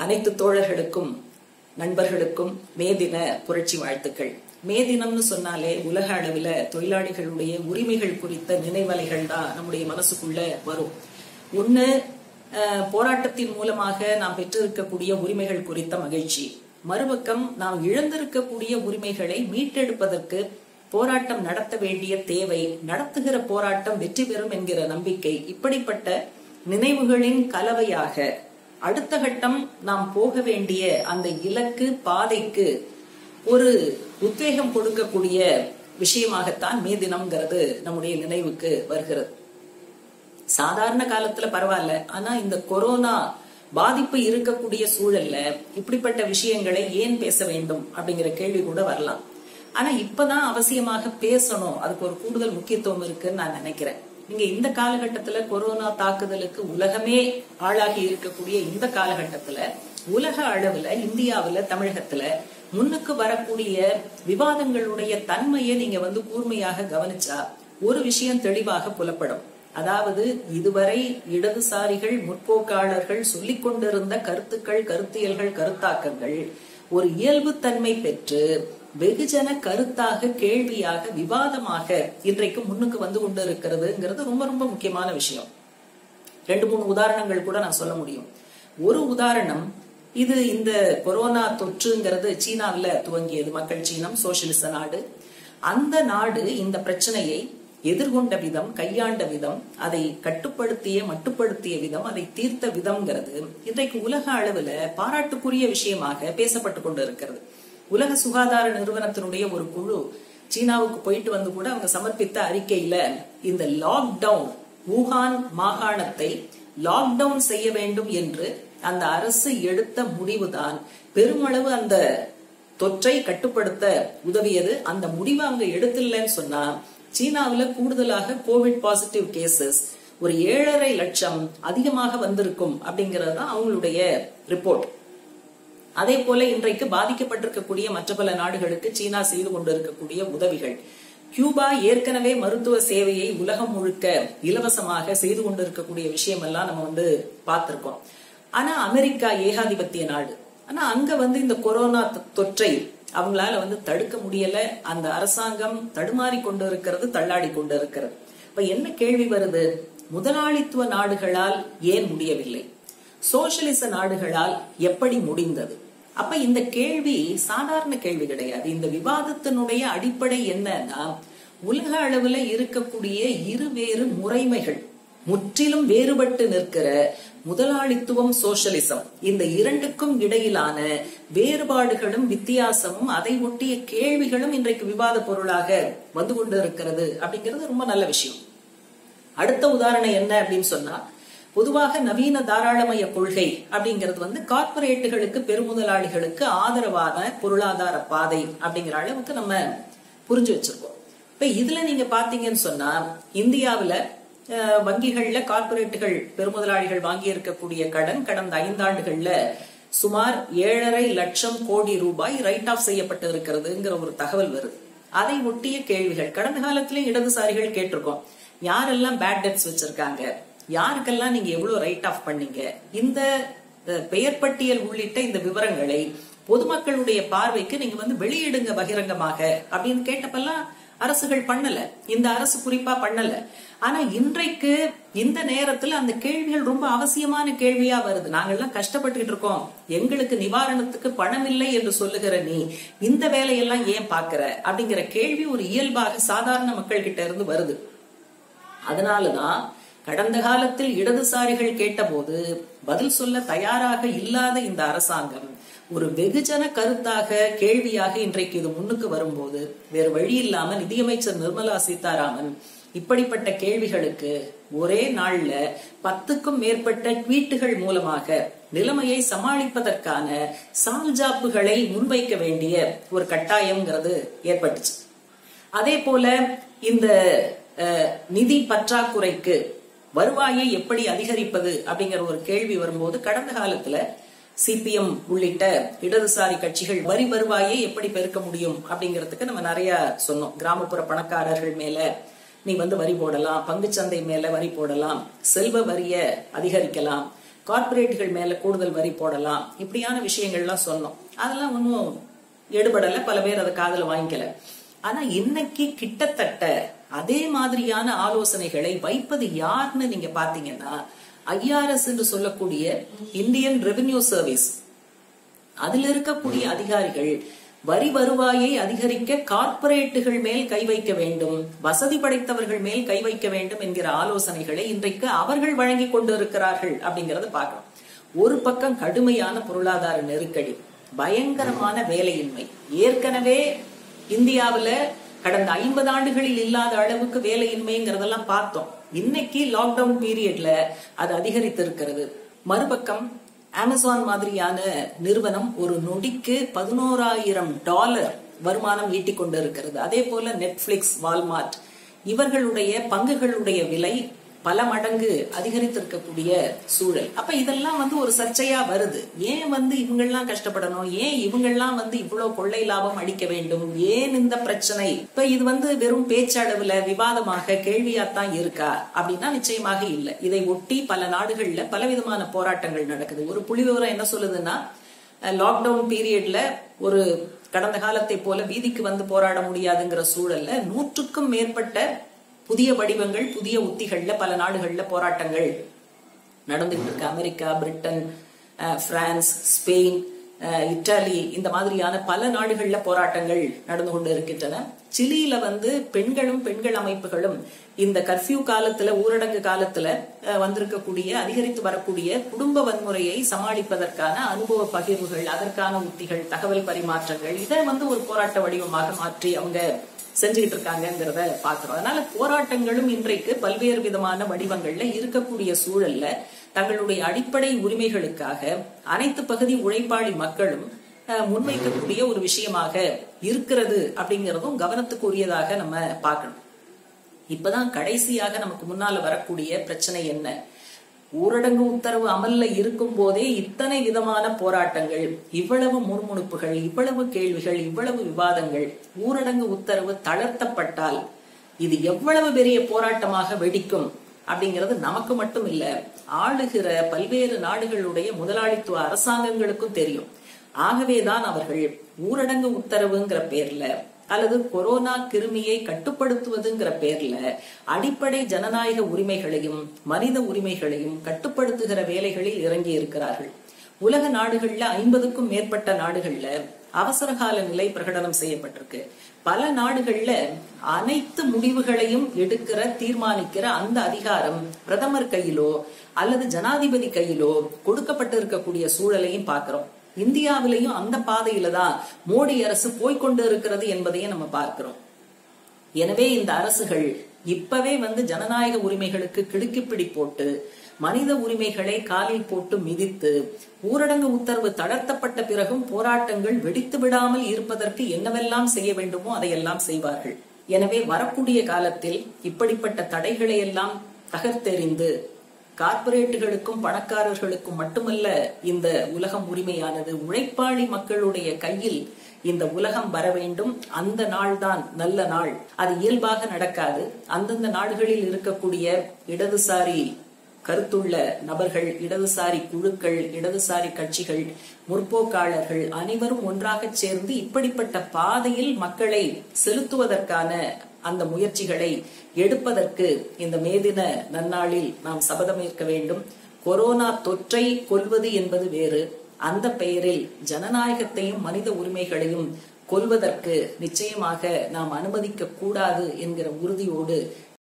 அனைத்து தோழர்களுக்கும் நண்பர்களுக்கும் மே தின புரட்சி வாழ்த்துக்கள் மே தினம்னு சொன்னாலே உலக அளவில் தொழிலாளிகளுடைய உரிமைகள் குறித்த நினைவலைகள் தான் நம்முடைய மனசுக்குள்ள வரும் ஒன்று போராட்டத்தின் மூலமாக நாம் பெற்றிருக்கக்கூடிய உரிமைகள் குறித்த மகிழ்ச்சி மறுபக்கம் நாம் இழந்திருக்கக்கூடிய உரிமைகளை மீட்டெடுப்பதற்கு போராட்டம் நடத்த வேண்டிய தேவை நடத்துகிற போராட்டம் வெற்றி பெறும் என்கிற நம்பிக்கை இப்படிப்பட்ட நினைவுகளின் கலவையாக அடுத்த கட்டம் நாம் போக வேண்டிய அந்த இலக்கு பாதைக்கு ஒரு உத்வேகம் கொடுக்கக்கூடிய விஷயமாகத்தான் மே தினம்ங்கிறது நம்முடைய நினைவுக்கு வருகிறது சாதாரண காலத்துல பரவாயில்ல ஆனா இந்த கொரோனா பாதிப்பு இருக்கக்கூடிய சூழல்ல இப்படிப்பட்ட விஷயங்களை ஏன் பேச வேண்டும் அப்படிங்கிற கேள்வி கூட வரலாம் ஆனா இப்பதான் அவசியமாக பேசணும் அதுக்கு ஒரு கூடுதல் முக்கியத்துவம் இருக்குன்னு நான் நினைக்கிறேன் நீங்க இந்த காலகட்டத்துல கொரோனா தாக்குதலுக்கு உலகமே ஆளாகி இருக்கக்கூடிய இந்த காலகட்டத்துல உலக அளவுல இந்தியாவுல தமிழகத்துல முன்னுக்கு வரக்கூடிய விவாதங்களுடைய தன்மையை நீங்க வந்து கூர்மையாக கவனிச்சா ஒரு விஷயம் தெளிவாக புலப்படும் அதாவது இதுவரை இடதுசாரிகள் முற்போக்காளர்கள் சொல்லிக் கொண்டிருந்த கருத்துக்கள் கருத்தியல்கள் கருத்தாக்கங்கள் ஒரு இயல்புத்தன்மை பெற்று வெகுஜன கருத்தாக கேள்வியாக விவாதமாக இன்றைக்கு முன்னுக்கு வந்து கொண்டு இருக்கிறதுங்கிறது ரொம்ப ரொம்ப முக்கியமான விஷயம் ரெண்டு மூணு உதாரணங்கள் கூட நான் சொல்ல முடியும் ஒரு உதாரணம் இது இந்த கொரோனா தொற்றுங்கிறது சீனாவில் துவங்கியது மக்கள் சீனம் சோசியலிச நாடு அந்த நாடு இந்த பிரச்சனையை எதிர்கொண்ட விதம் கையாண்ட விதம் அதை கட்டுப்படுத்திய மட்டுப்படுத்திய விதம் அதை தீர்த்த விதம்ங்கிறது இன்றைக்கு உலக அளவுல பாராட்டுக்குரிய விஷயமாக பேசப்பட்டு கொண்டு இருக்கிறது உலக சுகாதார நிறுவனத்தினுடைய ஒரு குழு சீனாவுக்கு போயிட்டு வந்து கூட அவங்க சமர்ப்பித்த அறிக்கையில இந்த லாக்டவுன் வூஹான் மாகாணத்தை லாக்டவுன் செய்ய வேண்டும் என்று அந்த அரசு எடுத்த முடிவுதான் பெருமளவு அந்த தொற்றை கட்டுப்படுத்த உதவியது அந்த முடிவை அவங்க எடுத்தில்லைன்னு சொன்னா சீனாவுல கூடுதலாக கோவிட் பாசிட்டிவ் கேசஸ் ஒரு ஏழரை லட்சம் அதிகமாக வந்திருக்கும் அப்படிங்கிறது தான் அவங்களுடைய ரிப்போர்ட் அதே போல இன்றைக்கு பாதிக்கப்பட்டிருக்கக்கூடிய மற்ற பல நாடுகளுக்கு சீனா செய்து கொண்டிருக்கக்கூடிய உதவிகள் கியூபா ஏற்கனவே மருத்துவ சேவையை உலகம் முழுக்க இலவசமாக செய்து கொண்டிருக்கக்கூடிய விஷயம் எல்லாம் நம்ம வந்து பார்த்திருக்கோம் ஆனா அமெரிக்கா ஏகாதிபத்திய நாடு ஆனா அங்க வந்து இந்த கொரோனா தொற்றை அவங்களால வந்து தடுக்க முடியல அந்த அரசாங்கம் தடுமாறி கொண்டு இருக்கிறது தள்ளாடி கொண்டு இருக்கிறது இப்ப என்ன கேள்வி வருது முதலாளித்துவ நாடுகளால் ஏன் முடியவில்லை சோசியலிச நாடுகளால் எப்படி முடிந்தது அப்ப இந்த கேள்வி சாதாரண கேள்வி கிடையாது இந்த விவாதத்தினுடைய அடிப்படை என்னன்னா உலக அளவுல இருக்கக்கூடிய இருவேறு முறைமைகள் முற்றிலும் வேறுபட்டு நிற்கிற முதலாளித்துவம் சோசியலிசம் இந்த இரண்டுக்கும் இடையிலான வேறுபாடுகளும் வித்தியாசமும் அதை ஒட்டிய கேள்விகளும் இன்றைக்கு விவாத பொருளாக வந்து கொண்டு இருக்கிறது அப்படிங்கிறது ரொம்ப நல்ல விஷயம் அடுத்த உதாரணம் என்ன அப்படின்னு சொன்னா பொதுவாக நவீன தாராளமய கொள்கை அப்படிங்கிறது வந்து கார்பரேட்டுகளுக்கு பெருமுதலாளிகளுக்கு ஆதரவான பொருளாதார பாதை அப்படிங்கிற அளவுக்கு நம்ம புரிஞ்சு வச்சிருக்கோம் இப்ப இதுல நீங்க பாத்தீங்கன்னு சொன்னா இந்தியாவுல வங்கிகள்ல கார்பரேட்டுகள் பெருமுதலாளிகள் வாங்கி இருக்கக்கூடிய கடன் கடந்த ஐந்தாண்டுகள்ல சுமார் ஏழரை லட்சம் கோடி ரூபாய் ரைட் ஆஃப் செய்யப்பட்டு இருக்கிறதுங்கிற ஒரு தகவல் வருது அதை ஒட்டிய கேள்விகள் கடந்த காலத்திலே இடதுசாரிகள் கேட்டிருக்கோம் யாரெல்லாம் பேட் டெப்ஸ் வச்சிருக்காங்க யாருக்கெல்லாம் நீங்க எவ்வளவு ரைட் ஆஃப் பண்ணீங்க இந்த பெயர் பட்டியல் உள்ளிட்ட இந்த விவரங்களை பொதுமக்களுடைய பார்வைக்கு நீங்க வந்து வெளியிடுங்க பகிரங்கமாக அப்படின்னு கேட்டப்பெல்லாம் அரசுகள் பண்ணல இந்த அரசு குறிப்பா பண்ணல ஆனா இன்றைக்கு இந்த நேரத்துல அந்த கேள்விகள் ரொம்ப அவசியமான கேள்வியா வருது நாங்கெல்லாம் கஷ்டப்பட்டுக்கிட்டு இருக்கோம் எங்களுக்கு நிவாரணத்துக்கு பணம் இல்லை என்று சொல்லுகிற நீ இந்த வேலையெல்லாம் ஏன் பாக்குற அப்படிங்கிற கேள்வி ஒரு இயல்பாக சாதாரண மக்கள் கிட்ட இருந்து வருது அதனாலதான் கடந்த காலத்தில் இடதுசாரிகள் கேட்டபோது பதில் சொல்ல தயாராக இல்லாத இந்த அரசாங்கம் ஒரு வெகுஜன கருத்தாக கேள்வியாக இன்றைக்கு இது முன்னுக்கு வரும்போது வேறு வழி இல்லாம நிதியமைச்சர் நிர்மலா சீதாராமன் இப்படிப்பட்ட கேள்விகளுக்கு ஒரே நாள்ல பத்துக்கும் மேற்பட்ட ட்வீட்டுகள் மூலமாக நிலைமையை சமாளிப்பதற்கான சால்ஜாப்புகளை முன்வைக்க வேண்டிய ஒரு கட்டாயம்ங்கிறது ஏற்பட்டுச்சு அதே போல இந்த நிதி பற்றாக்குறைக்கு வருவாயை எப்படி அதிகரிப்பது அப்படிங்கிற ஒரு கேள்வி வரும்போது கடந்த காலத்துல சிபிஎம் உள்ளிட்ட இடதுசாரி கட்சிகள் வரி வருவாயை எப்படி பெருக்க முடியும் அப்படிங்கிறதுக்கு நம்ம நிறைய சொன்னோம் கிராமப்புற பணக்காரர்கள் மேல நீ வந்து வரி போடலாம் பங்குச்சந்தை மேல வரி போடலாம் செல்வ வரிய அதிகரிக்கலாம் கார்பரேட்டுகள் மேல கூடுதல் வரி போடலாம் இப்படியான விஷயங்கள்லாம் சொன்னோம் அதெல்லாம் ஒன்றும் எடுபடல பல பேர் அதை காதுல வாங்கிக்கல ஆனா இன்னைக்கு கிட்டத்தட்ட அதே மாதிரியான ஆலோசனைகளை வைப்பது யாருன்னு நீங்க பாத்தீங்கன்னா ஐஆர்எஸ் என்று சொல்லக்கூடிய இந்தியன் ரெவென்யூ சர்வீஸ் அதுல இருக்கக்கூடிய அதிகாரிகள் வரி வருவாயை அதிகரிக்க கார்ப்பரேட்டுகள் மேல் கை வைக்க வேண்டும் வசதி படைத்தவர்கள் மேல் கை வைக்க வேண்டும் என்கிற ஆலோசனைகளை இன்றைக்கு அவர்கள் வழங்கி கொண்டு இருக்கிறார்கள் அப்படிங்கறத பார்க்கிறோம் ஒரு பக்கம் கடுமையான பொருளாதார நெருக்கடி பயங்கரமான வேலையின்மை ஏற்கனவே இந்தியாவுல கடந்த ஐம்பது ஆண்டுகளில் இல்லாத அளவுக்கு வேலையின்மைங்கிறதெல்லாம் பார்த்தோம் இன்னைக்கு லாக்டவுன் பீரியட்ல அது அதிகரித்திருக்கிறது மறுபக்கம் அமேசான் மாதிரியான நிறுவனம் ஒரு நொடிக்கு பதினோராயிரம் டாலர் வருமானம் ஈட்டிக் கொண்டு இருக்கிறது அதே போல நெட்ஃபிளிக்ஸ் வால்மார்ட் இவர்களுடைய பங்குகளுடைய விலை பல மடங்கு அதிகரித்திருக்கக்கூடிய சூழல் அப்ப இதெல்லாம் வந்து ஒரு சர்ச்சையா வருது ஏன் வந்து இவங்கெல்லாம் கஷ்டப்படணும் ஏன் இவங்கெல்லாம் வந்து இவ்வளவு கொள்ளை லாபம் அடிக்க வேண்டும் ஏன் இந்த பிரச்சனை இப்ப இது வந்து வெறும் பேச்சளவுல விவாதமாக கேள்வியாத்தான் இருக்கா அப்படின்னா நிச்சயமாக இல்லை இதை ஒட்டி பல நாடுகள்ல பலவிதமான போராட்டங்கள் நடக்குது ஒரு புள்ளி விவரம் என்ன சொல்லுதுன்னா லாக்டவுன் பீரியட்ல ஒரு கடந்த காலத்தை போல வீதிக்கு வந்து போராட முடியாதுங்கிற சூழல்ல நூற்றுக்கும் மேற்பட்ட புதிய வடிவங்கள் புதிய உத்திகள்ல பல நாடுகள்ல போராட்டங்கள் நடந்துகிட்டு இருக்கு America Britain France Spain Italy இந்த மாதிரியான பல நாடுகள்ல போராட்டங்கள் நடந்து கொண்டு இருக்கின்றன சிலியில வந்து பெண்களும் பெண்கள் அமைப்புகளும் இந்த கர்ஃபியூ காலத்துல ஊரடங்கு காலத்துல வந்திருக்கக்கூடிய அதிகரித்து வரக்கூடிய குடும்ப வன்முறையை சமாளிப்பதற்கான அனுபவ பகிர்வுகள் அதற்கான உத்திகள் தகவல் பரிமாற்றங்கள் இதை வந்து ஒரு போராட்ட வடிவமாக மாற்றி அவங்க செஞ்சுக்கிட்டு இருக்காங்கிறத பாக்குறோம் அதனால போராட்டங்களும் இன்றைக்கு பல்வேறு விதமான வடிவங்கள்ல இருக்கக்கூடிய சூழல்ல தங்களுடைய அடிப்படை உரிமைகளுக்காக அனைத்து பகுதி உழைப்பாளி மக்களும் முன்வைக்கக்கூடிய ஒரு விஷயமாக இருக்கிறது அப்படிங்கறதும் கவனத்துக்குரியதாக நம்ம பார்க்கணும் இப்பதான் கடைசியாக நமக்கு முன்னால வரக்கூடிய பிரச்சனை என்ன ஊரடங்கு உத்தரவு அமல்ல இருக்கும் போதே இத்தனை விதமான போராட்டங்கள் இவ்வளவு முறுமுணுப்புகள் இவ்வளவு கேள்விகள் இவ்வளவு விவாதங்கள் ஊரடங்கு உத்தரவு தளர்த்தப்பட்டால் இது எவ்வளவு பெரிய போராட்டமாக வெடிக்கும் அப்படிங்கிறது நமக்கு மட்டும் இல்ல ஆளுகிற பல்வேறு நாடுகளுடைய முதலாளித்துவ அரசாங்கங்களுக்கும் தெரியும் ஆகவேதான் அவர்கள் ஊரடங்கு உத்தரவுங்கிற பேர்ல அல்லது கொரோனா கிருமியை கட்டுப்படுத்துவதுங்கிற பேர்ல அடிப்படை ஜனநாயக உரிமைகளையும் மனித உரிமைகளையும் கட்டுப்படுத்துகிற வேலைகளில் இறங்கி இருக்கிறார்கள் உலக நாடுகள்ல ஐம்பதுக்கும் மேற்பட்ட நாடுகள்ல அவசர கால நிலை பிரகடனம் செய்யப்பட்டிருக்கு பல நாடுகள்ல அனைத்து முடிவுகளையும் எடுக்கிற தீர்மானிக்கிற அந்த அதிகாரம் பிரதமர் கையிலோ அல்லது ஜனாதிபதி கையிலோ கொடுக்கப்பட்டு இருக்கக்கூடிய சூழலையும் பார்க்கிறோம் இந்தியாவிலையும் அந்த பாதையில தான் மோடி அரசு போய்கொண்டு இருக்கிறது என்பதையும் நம்ம பார்க்கிறோம் எனவே இந்த அரசுகள் இப்பவே வந்து ஜனநாயக உரிமைகளுக்கு கிடுக்கிப்பிடி போட்டு மனித உரிமைகளை காலில் போட்டு மிதித்து ஊரடங்கு உத்தரவு தளர்த்தப்பட்ட பிறகும் போராட்டங்கள் வெடித்து விடாமல் இருப்பதற்கு என்னவெல்லாம் செய்ய வேண்டுமோ அதையெல்லாம் செய்வார்கள் எனவே வரக்கூடிய காலத்தில் இப்படிப்பட்ட தடைகளை எல்லாம் தகர்த்தெறிந்து கார்பரேட்டுகளுக்கும் பணக்காரர்களுக்கும் மட்டுமல்ல இந்த உலகம் உரிமையானது உழைப்பாளி மக்களுடைய கையில் இந்த உலகம் வர வேண்டும் அந்த நாள் தான் நல்ல நாள் அது இயல்பாக நடக்காது அந்தந்த நாடுகளில் இருக்கக்கூடிய இடதுசாரி கருத்துள்ள நபர்கள் இடதுசாரி குழுக்கள் இடதுசாரி கட்சிகள் முற்போக்காளர்கள் அனைவரும் ஒன்றாக சேர்ந்து இப்படிப்பட்ட பாதையில் மக்களை செலுத்துவதற்கான அந்த முயற்சிகளை எடுப்பதற்கு இந்த மேதின நன்னாளில் நாம் சபதமேற்க வேண்டும் கொரோனா தொற்றை கொல்வது என்பது வேறு அந்த பெயரில் ஜனநாயகத்தையும் மனித உரிமைகளையும் கொல்வதற்கு நிச்சயமாக நாம் அனுமதிக்க கூடாது என்கிற உறுதியோடு